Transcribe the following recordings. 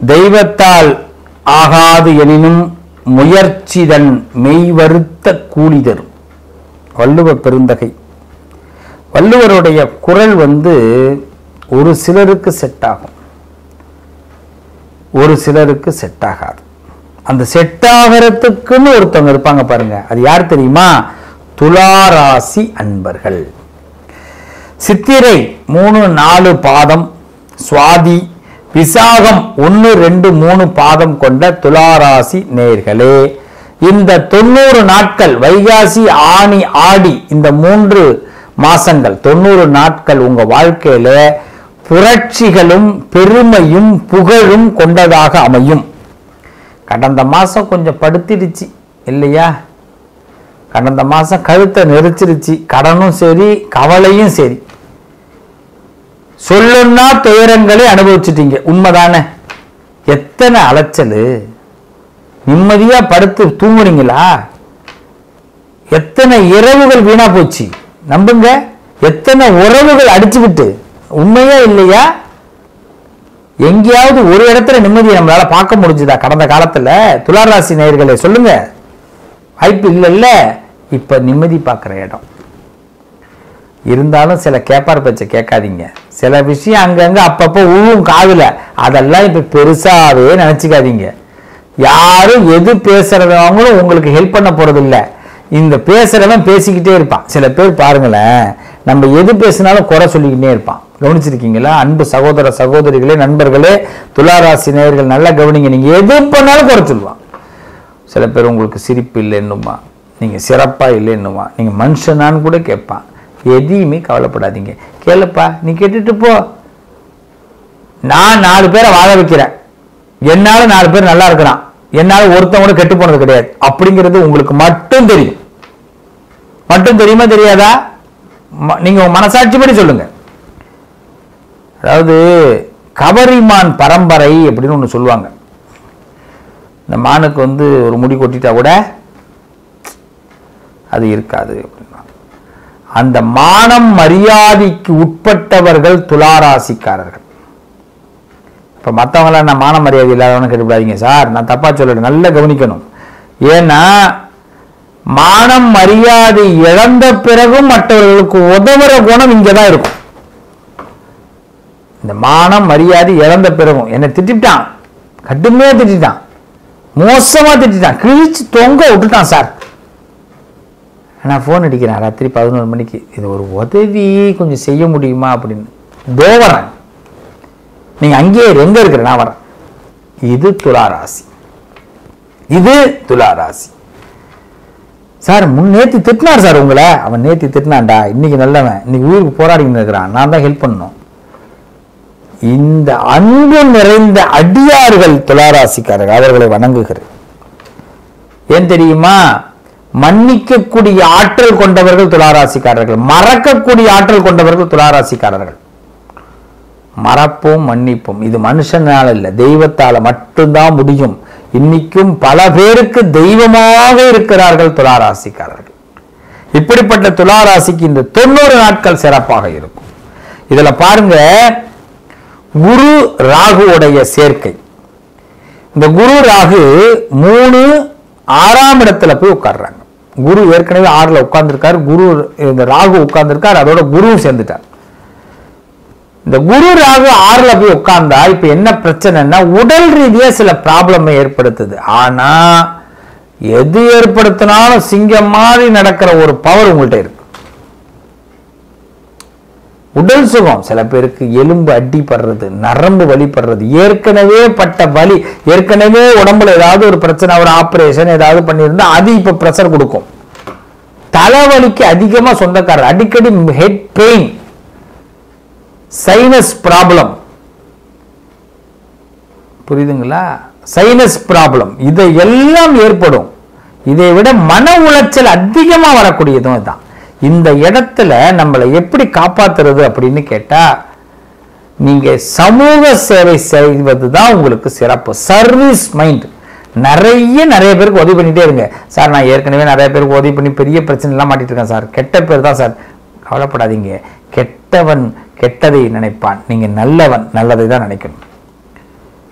தெய்வத்தால் ஆகாது எனினும் முயற்சிதன் மெய்வருத்த கூலி தரும் வள்ளுவ பெருந்தகை வள்ளுவருடைய குரல் வந்து ஒரு சிலருக்கு செட் ஆகும் ஒரு சிலருக்கு செட் ஆகாது அந்த செட் ஆகிறதுக்குன்னு ஒருத்தவங்க இருப்பாங்க பாருங்க அது யார் தெரியுமா துளாராசி அன்பர்கள் சித்திரை மூணு நாலு பாதம் சுவாதி விசாகம் ஒன்று ரெண்டு மூணு பாதம் கொண்ட துளாராசி நேர்களே இந்த தொண்ணூறு நாட்கள் வைகாசி ஆணி ஆடி இந்த மூன்று மாசங்கள் தொண்ணூறு நாட்கள் உங்க வாழ்க்கையில புரட்சிகளும் பெருமையும் புகழும் கொண்டதாக அமையும் கடந்த மாசம் கொஞ்சம் படுத்திடுச்சு இல்லையா கடந்த மாசம் கழுத்தை நெரிச்சிருச்சு கடனும் சரி கவலையும் சரி சொல்லுன்னா துயரங்களை அனுபவிச்சிட்டீங்க உண்மைதானே எத்தனை அலைச்சல் நிம்மதியா படுத்து தூங்குறீங்களா எத்தனை இரவுகள் வீணா போச்சு நம்புங்க எத்தனை உறவுகள் அடிச்சுக்கிட்டு உண்மையா இல்லையா எங்கேயாவது ஒரு இடத்துல நிம்மதியை நம்மளால பார்க்க முடிஞ்சுதா கடந்த காலத்துல துளாராசி நேயர்களே சொல்லுங்க வாய்ப்பு இல்லைல்ல இப்ப நிம்மதி பார்க்குற இடம் இருந்தாலும் சில கேப்பார் பேச்சை கேட்காதீங்க சில விஷயம் அங்கங்க அப்பப்போ உழுவும் காதுல அதெல்லாம் இப்ப பெருசாவே நினைச்சுக்காதீங்க யாரும் எது பேசுறவங்களும் உங்களுக்கு ஹெல்ப் பண்ண போறது இல்ல இந்த பேசுறவன் பேசிக்கிட்டே இருப்பான் சில பேர் பாருங்களேன் நம்ம எது பேசினாலும் குறை சொல்லிக்கிட்டே இருப்பான் கவனிச்சிருக்கீங்களா அன்பு சகோதர சகோதரிகளே நண்பர்களே துளாராசி நேயர்கள் நல்லா கவனிங்க நீங்க எது பண்ணாலும் குறை சொல்லுவான் சில பேர் உங்களுக்கு சிரிப்பு இல்லைன்னுமா நீங்க சிறப்பா இல்லைன்னுமா நீங்க மனுஷனான்னு கூட கேட்பான் எதையுமே கவலைப்படாதீங்க கேளுப்பா நீ கேட்டுட்டு போ நான் நாலு பேரை வாழ வைக்கிறேன் என்னால நாலு பேர் நல்லா இருக்கிறான் என்னால ஒருத்தன் கூட கெட்டு போனது கிடையாது அப்படிங்கிறது உங்களுக்கு மட்டும் தெரியும் மட்டும் தெரியுமா தெரியாதா ம- நீங்க உங்க மனசாட்சிப்படி சொல்லுங்க அதாவது கவரிமான் பரம்பரை அப்படின்னு ஒன்று சொல்லுவாங்க இந்த மானுக்கு வந்து ஒரு முடி கொட்டிட்டா கூட அது இருக்காது அப்படின்னா அந்த மானம் மரியாதைக்கு உட்பட்டவர்கள் துளாராசிக்காரர்கள் இப்போ மற்றவங்களாம் நான் மான மரியாதை இல்லாதவனு கேட்டுவிடாதீங்க சார் நான் தப்பா சொல்லல நல்லா கவனிக்கணும் ஏன்னா மானம் மரியாதை இழந்த பிறகும் மற்றவர்களுக்கு உதவுற குணம் இங்கே தான் இருக்கும் இந்த மானம் மரியாதை இழந்த பிறகும் என்னை திட்டிட்டான் கடுமையா திட்டிட்டான் மோசமா திட்டிட்டான் கிழிச்சு தொங்க விட்டுட்டான் சார் நான் ஃபோன் அடிக்கிறேன் ராத்திரி பதினோரு மணிக்கு இது ஒரு உதவி கொஞ்சம் செய்ய முடியுமா அப்படின்னு தோ வரேன் நீங்க அங்கேயே இரு, எங்க இருக்கிற நான் வரேன் இது துளாராசி இது துளாராசி சார் முன் நேத்தி திட்டினார் சார் உங்களை அவன் நேத்தி திட்டினான்டா இன்னைக்கு நல்லவன் இன்னைக்கு ஊருக்கு போராடின்னு இருக்கிறான் நான் தான் ஹெல்ப் பண்ணணும் இந்த அன்பு நிறைந்த அடியார்கள் துளாராசிக்காரர்கள் அவர்களை வணங்குகிறேன் ஏன் தெரியுமா மன்னிக்கக்கூடிய ஆற்றல் கொண்டவர்கள் துளாராசிக்காரர்கள் மறக்கக்கூடிய ஆற்றல் கொண்டவர்கள் துளாராசிக்காரர்கள் மறப்போம் மன்னிப்போம் இது மனுஷனால இல்ல தெய்வத்தால மட்டும்தான் முடியும் இன்னைக்கும் பல பேருக்கு தெய்வமாக இருக்கிறார்கள் துளாராசிக்காரர்கள் இப்படிப்பட்ட துளாராசிக்கு இந்த தொண்ணூறு நாட்கள் சிறப்பாக இருக்கும் இதுல பாருங்க குரு ராகுவுடைய சேர்க்கை இந்த குரு ராகு மூணு ஆறாம் இடத்துல போய் உட்கார்றாங்க குரு ஏற்கனவே ஆறுல உட்கார்ந்திருக்காரு குரு இந்த ராகு உட்கார்ந்திருக்காரு அதோட குருவும் சேர்ந்துட்டார் இந்த குரு ராகு ஆறுல போய் உட்கார்ந்தா இப்ப என்ன பிரச்சனைன்னா உடல் ரீதியா சில ப்ராப்ளம் ஏற்படுத்துது ஆனா எது ஏற்படுத்தினாலும் சிங்கம் மாதிரி நடக்கிற ஒரு பவர் உங்கள்கிட்ட இருக்கு உடல் சுகம் சில பேருக்கு எலும்பு அடிப்படுறது நரம்பு வலிப்படுறது ஏற்கனவே பட்ட வலி ஏற்கனவே உடம்புல ஏதாவது ஒரு பிரச்சனை ஒரு ஆபரேஷன் ஏதாவது பண்ணியிருந்தா அது இப்ப ப்ரெஷர் கொடுக்கும் தலைவலிக்கு அதிகமா சொந்தக்காரர் அடிக்கடி ஹெட் பெயின் சைனஸ் ப்ராப்ளம் புரியுதுங்களா சைனஸ் ப்ராப்ளம் இதை எல்லாம் ஏற்படும் இதை விட மன உளைச்சல் அதிகமா வரக்கூடியதும் இதுதான் இந்த இடத்துல நம்மளை எப்படி காப்பாத்துறது அப்படின்னு கேட்டா நீங்க சமூக சேவை செய்வது தான் உங்களுக்கு சிறப்பு சர்வீஸ் மைண்ட் நிறைய நிறைய பேருக்கு உதவி பண்ணிட்டே இருங்க சார் நான் ஏற்கனவே நிறைய பேருக்கு உதவி பண்ணி பெரிய பிரச்சனை எல்லாம் மாட்டிட்டு இருக்கேன் சார் கெட்ட பேர் தான் சார் கவலைப்படாதீங்க கெட்டவன் கெட்டதை நினைப்பான் நீங்க நல்லவன் நல்லதை தான் நினைக்கணும்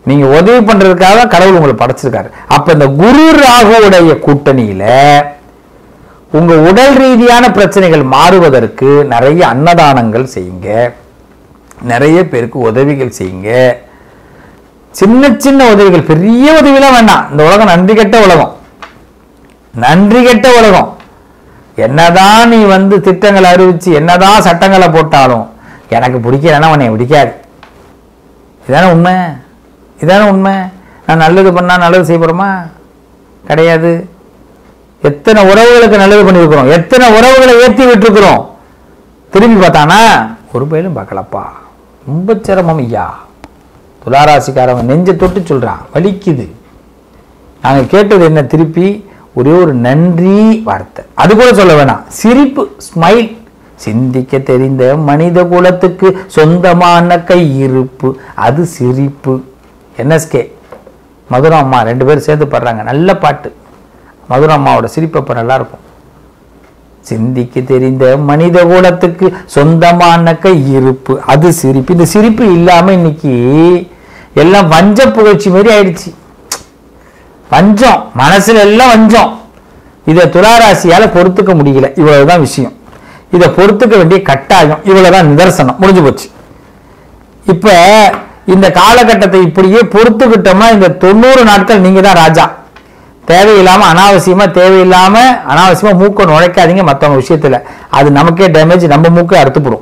நீங்க உதவி பண்றதுக்காக தான் கடவுள் உங்களை படைச்சிருக்காரு அப்ப இந்த குரு ராகுவுடைய கூட்டணியில உங்க உடல் ரீதியான பிரச்சனைகள் மாறுவதற்கு நிறைய அன்னதானங்கள் செய்யுங்க நிறைய பேருக்கு உதவிகள் செய்யுங்க சின்ன சின்ன உதவிகள் பெரிய உதவிலாம் வேண்டாம் இந்த உலகம் நன்றி கெட்ட உலகம் நன்றி கெட்ட உலகம் என்னதான் நீ வந்து திட்டங்களை அறிவிச்சு என்னதான் சட்டங்களை போட்டாலும் எனக்கு பிடிக்கலன்னா உன்னை பிடிக்காது இதானே உண்மை இதானே உண்மை நான் நல்லது பண்ணா நல்லது செய்ய போறோமா கிடையாது எத்தனை உறவுகளுக்கு நல்லது பண்ணியிருக்கிறோம் எத்தனை உறவுகளை ஏற்றி விட்டுருக்கிறோம் திரும்பி பார்த்தானா ஒரு பயிலும் பார்க்கலப்பா ரொம்ப சிரமம் ஐயா துளாராசிக்காரவன் நெஞ்சை தொட்டு சொல்றான் வலிக்குது நாங்க கேட்டது என்ன திருப்பி ஒரே ஒரு நன்றி வார்த்தை அது கூட சொல்ல வேணாம் சிரிப்பு ஸ்மைல் சிந்திக்க தெரிந்த மனித குலத்துக்கு சொந்தமான கையிருப்பு அது சிரிப்பு என்எஸ்கே மதுரம் அம்மா ரெண்டு பேரும் சேர்ந்து பாடுறாங்க நல்ல பாட்டு மதுரம் அம்மாவோட சிரிப்பு அப்ப நல்லா இருக்கும் சிந்திக்க தெரிந்த மனித குலத்துக்கு சொந்தமான கையிருப்பு அது சிரிப்பு இந்த சிரிப்பு இல்லாம இன்னைக்கு எல்லாம் வஞ்ச புகழ்ச்சி மாதிரி ஆயிடுச்சு வஞ்சம் மனசுல எல்லாம் வஞ்சம் இதை துளாராசியால பொறுத்துக்க முடியல இவ்வளவுதான் விஷயம் இதை பொறுத்துக்க வேண்டிய கட்டாயம் இவ்வளவுதான் நிதர்சனம் முடிஞ்சு போச்சு இப்ப இந்த காலகட்டத்தை இப்படியே பொறுத்துக்கிட்டோம்னா இந்த தொண்ணூறு நாட்கள் நீங்க தான் ராஜா தேவையில்லாம அனாவசியமா தேவையில்லாம அனாவசியமா மூக்க நுழைக்காதீங்க மத்தவங்க விஷயத்துல அது நமக்கே டேமேஜ் நம்ம மூக்கை அறுத்துப்படும்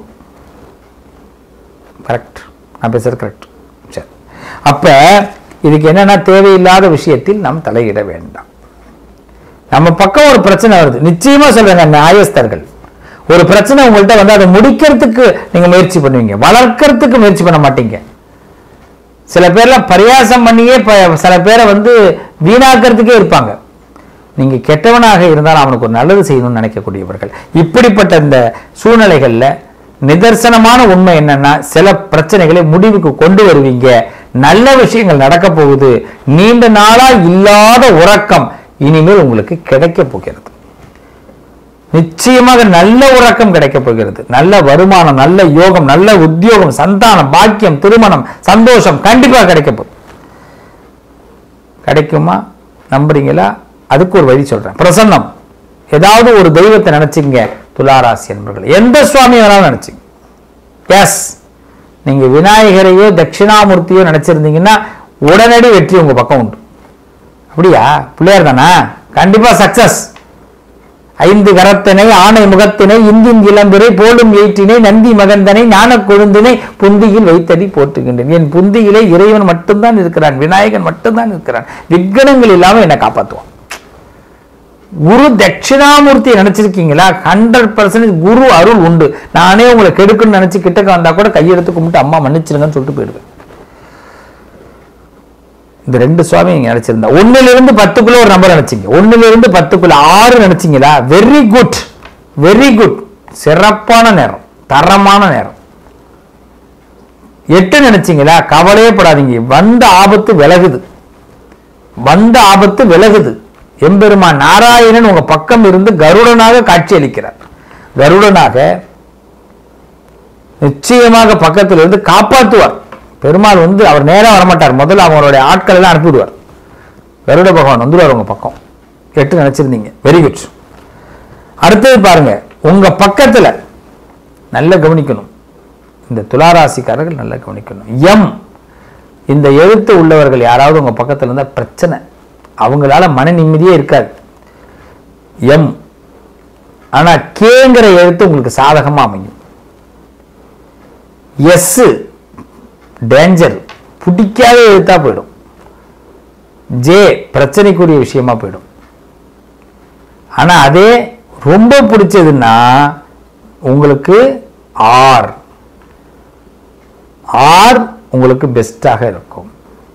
கரெக்ட் நான் பேசுறது கரெக்ட் சரி அப்ப இதுக்கு என்னன்னா தேவையில்லாத விஷயத்தில் நாம் தலையிட வேண்டாம் நம்ம பக்கம் ஒரு பிரச்சனை வருது நிச்சயமா சொல்றேங்க நியாயஸ்தர்கள் ஒரு பிரச்சனை உங்கள்கிட்ட வந்து அதை முடிக்கிறதுக்கு நீங்க முயற்சி பண்ணுவீங்க வளர்க்கறதுக்கு முயற்சி பண்ண மாட்டீங்க சில பேர்லாம் பரியாசம் பண்ணியே ப- சில பேரை வந்து வீணாக்கிறதுக்கே இருப்பாங்க நீங்க கெட்டவனாக இருந்தால் அவனுக்கு ஒரு நல்லது செய்யணும்னு நினைக்கக்கூடியவர்கள் இப்படிப்பட்ட இந்த சூழ்நிலைகள்ல நிதர்சனமான உண்மை என்னன்னா சில பிரச்சனைகளை முடிவுக்கு கொண்டு வருவீங்க நல்ல விஷயங்கள் நடக்க போகுது நீண்ட நாளா இல்லாத உறக்கம் இனிமேல் உங்களுக்கு கிடைக்க போகிறது நிச்சயமாக நல்ல உறக்கம் கிடைக்க போகிறது நல்ல வருமானம் நல்ல யோகம் நல்ல உத்தியோகம் சந்தானம் பாக்கியம் திருமணம் சந்தோஷம் கண்டிப்பா கிடைக்க போகுது கிடைக்குமா நம்புறீங்களா அதுக்கு ஒரு வழி சொல்றேன் பிரசன்னம் ஏதாவது ஒரு தெய்வத்தை நினைச்சிங்க துளாராசி என்பர்கள் எந்த சுவாமி வேணாலும் நினைச்சிங்க எஸ் நீங்க விநாயகரையோ தட்சிணாமூர்த்தியோ நினைச்சிருந்தீங்கன்னா உடனடி வெற்றி உங்க பக்கம் உண்டு அப்படியா பிள்ளையார் தானா கண்டிப்பா சக்சஸ் ஐந்து கரத்தினை ஆணை முகத்தினை இந்தின் இளம்பிறை போலும் எயிற்றினை நந்தி மகந்தனை ஞான கொழுந்தினை புந்தியில் வைத்தடி போற்றுகின்றேன் என் புந்தியிலே இறைவன் மட்டும்தான் இருக்கிறான் விநாயகன் மட்டும்தான் இருக்கிறான் விக்னங்கள் இல்லாம என்னை காப்பாற்றுவான் குரு தட்சிணாமூர்த்தியை நினைச்சிருக்கீங்களா ஹண்ட்ரட் பர்சன்டேஜ் குரு அருள் உண்டு நானே உங்களை கெடுக்கணும்னு நினைச்சு கிட்டக்க வந்தா கூட கையெடுத்து கும்பிட்டு அம்மா மன்னிச்சிருங்கன்னு சொல்லிட்டு போயிடுவேன் இந்த ரெண்டு சுவாமி நீங்க நினைச்சிருந்தா ஒண்ணுல இருந்து பத்துக்குள்ள ஒரு நம்பர் நினைச்சீங்க ஒண்ணுல இருந்து பத்துக்குள்ள ஆறு நினைச்சீங்களா வெரி குட் வெரி குட் சிறப்பான நேரம் தரமான நேரம் எட்டு நினைச்சீங்களா கவலையே படாதீங்க வந்த ஆபத்து விலகுது வந்த ஆபத்து விலகுது எம்பெருமான் நாராயணன் உங்க பக்கம் இருந்து கருடனாக காட்சியளிக்கிறார் கருடனாக நிச்சயமாக பக்கத்தில் இருந்து காப்பாற்றுவார் பெருமாள் வந்து அவர் நேரா வரமாட்டார் முதல்ல அவருடைய ஆட்கள் எல்லாம் அனுப்பிவிடுவார் கருட பகவான் வந்துடுவார் உங்க பக்கம் எட்டு நினைச்சிருந்தீங்க வெரி குட் அடுத்தது பாருங்க உங்க பக்கத்துல நல்லா கவனிக்கணும் இந்த துளாராசிக்காரர்கள் நல்லா கவனிக்கணும் எம் இந்த எழுத்து உள்ளவர்கள் யாராவது உங்க பக்கத்துல இருந்தா பிரச்சனை அவங்களால மன நிம்மதியே இருக்காது எம் ஆனா கேங்கிற எழுத்து உங்களுக்கு சாதகமா அமையும் எஸ் டேஞ்சர் பிடிக்காத எழுத்தா போயிடும் ஜே பிரச்சனைக்குரிய விஷயமா போயிடும் ஆனா அதே ரொம்ப பிடிச்சதுன்னா உங்களுக்கு ஆர் ஆர் உங்களுக்கு பெஸ்டாக இருக்கும்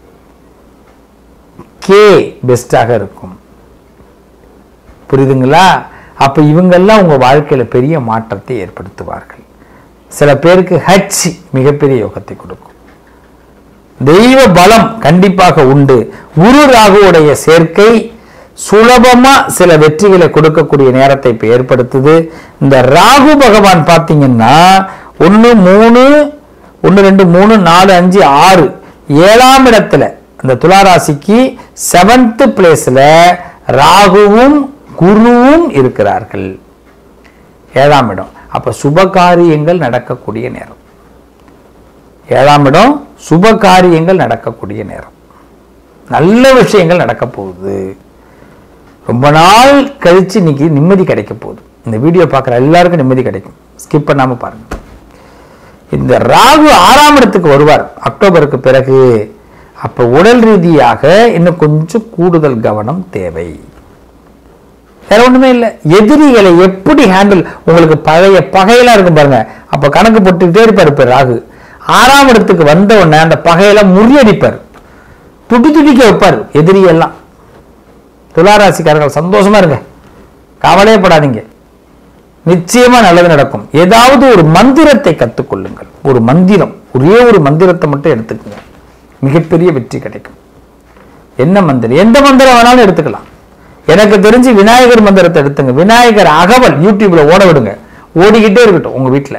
கே பெஸ்டாக இருக்கும் புரியுதுங்களா அப்ப இவங்கெல்லாம் உங்க வாழ்க்கையில பெரிய மாற்றத்தை ஏற்படுத்துவார்கள் சில பேருக்கு ஹச் மிகப்பெரிய யோகத்தை கொடுக்கும் தெய்வ பலம் கண்டிப்பாக உண்டு குரு ராகுவுடைய சேர்க்கை சுலபமா சில வெற்றிகளை கொடுக்கக்கூடிய நேரத்தை இப்ப ஏற்படுத்துது இந்த ராகு பகவான் பார்த்தீங்கன்னா ஒன்று மூணு ஒன்று ரெண்டு மூணு நாலு அஞ்சு ஆறு ஏழாம் இடத்துல அந்த துளாராசிக்கு செவன்த் பிளேஸ்ல ராகுவும் குருவும் இருக்கிறார்கள் ஏழாம் இடம் அப்ப சுப காரியங்கள் நடக்கக்கூடிய நேரம் ஏழாம் இடம் சுப காரியங்கள் நடக்கக்கூடிய நேரம் நல்ல விஷயங்கள் நடக்க போகுது ரொம்ப நாள் கழிச்சு இன்னைக்கு நிம்மதி கிடைக்க போகுது இந்த வீடியோ பார்க்குற எல்லாருக்கும் நிம்மதி கிடைக்கும் ஸ்கிப் பண்ணாம பாருங்க இந்த ராகு ஆறாம் இடத்துக்கு வருவார் அக்டோபருக்கு பிறகு அப்ப உடல் ரீதியாக இன்னும் கொஞ்சம் கூடுதல் கவனம் தேவை வேற ஒண்ணுமே இல்லை எதிரிகளை எப்படி ஹேண்டில் உங்களுக்கு பழைய பகையெல்லாம் இருக்கும் பாருங்க அப்ப கணக்கு போட்டுக்கிட்டே இருப்பார் இப்ப ராகு ஆறாம் இடத்துக்கு வந்த உடனே அந்த பகையெல்லாம் முறியடிப்பார் துடி துடிக்க வைப்பார் எதிரி எல்லாம் துளாராசிக்காரர்கள் சந்தோஷமா இருங்க கவலையே படாதீங்க நிச்சயமா நல்லது நடக்கும் ஏதாவது ஒரு மந்திரத்தை கற்றுக்கொள்ளுங்கள் ஒரு மந்திரம் ஒரே ஒரு மந்திரத்தை மட்டும் எடுத்துக்கங்க மிகப்பெரிய வெற்றி கிடைக்கும் என்ன மந்திரம் எந்த மந்திரம் வேணாலும் எடுத்துக்கலாம் எனக்கு தெரிஞ்சு விநாயகர் மந்திரத்தை எடுத்துங்க விநாயகர் அகவல் யூடியூப்ல ஓட விடுங்க ஓடிக்கிட்டே இருக்கட்டும் உங்க வீட்டுல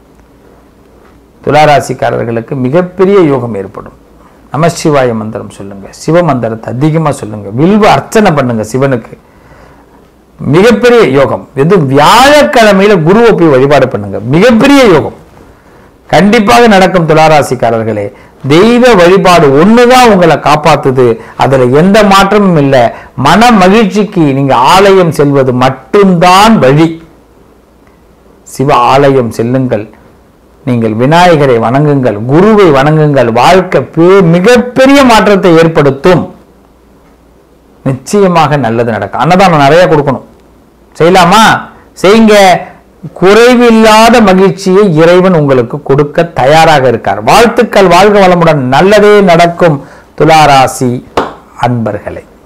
துளாராசிக்காரர்களுக்கு மிகப்பெரிய யோகம் ஏற்படும் நமசிவாய மந்திரம் சொல்லுங்க சிவ மந்திரத்தை அதிகமா சொல்லுங்க வில்வ அர்ச்சனை பண்ணுங்க சிவனுக்கு மிகப்பெரிய யோகம் எது வியாழக்கிழமையில குருவை போய் வழிபாடு பண்ணுங்க மிகப்பெரிய யோகம் கண்டிப்பாக நடக்கும் துளாராசிக்காரர்களே தெய்வ வழிபாடு ஒண்ணுதான் உங்களை காப்பாத்துது அதுல எந்த மாற்றமும் இல்லை மன மகிழ்ச்சிக்கு நீங்க ஆலயம் செல்வது மட்டும்தான் வழி சிவ ஆலயம் செல்லுங்கள் நீங்கள் விநாயகரை வணங்குங்கள் குருவை வணங்குங்கள் வாழ்க்கை பெ- மிகப்பெரிய மாற்றத்தை ஏற்படுத்தும் நிச்சயமாக நல்லது நடக்கும் அன்னதானம் நிறைய கொடுக்கணும் செய்யலாமா செய்யுங்க குறைவில்லாத மகிழ்ச்சியை இறைவன் உங்களுக்கு கொடுக்க தயாராக இருக்கார் வாழ்த்துக்கள் வாழ்க வளமுடன் நல்லதே நடக்கும் துளாராசி அன்பர்களே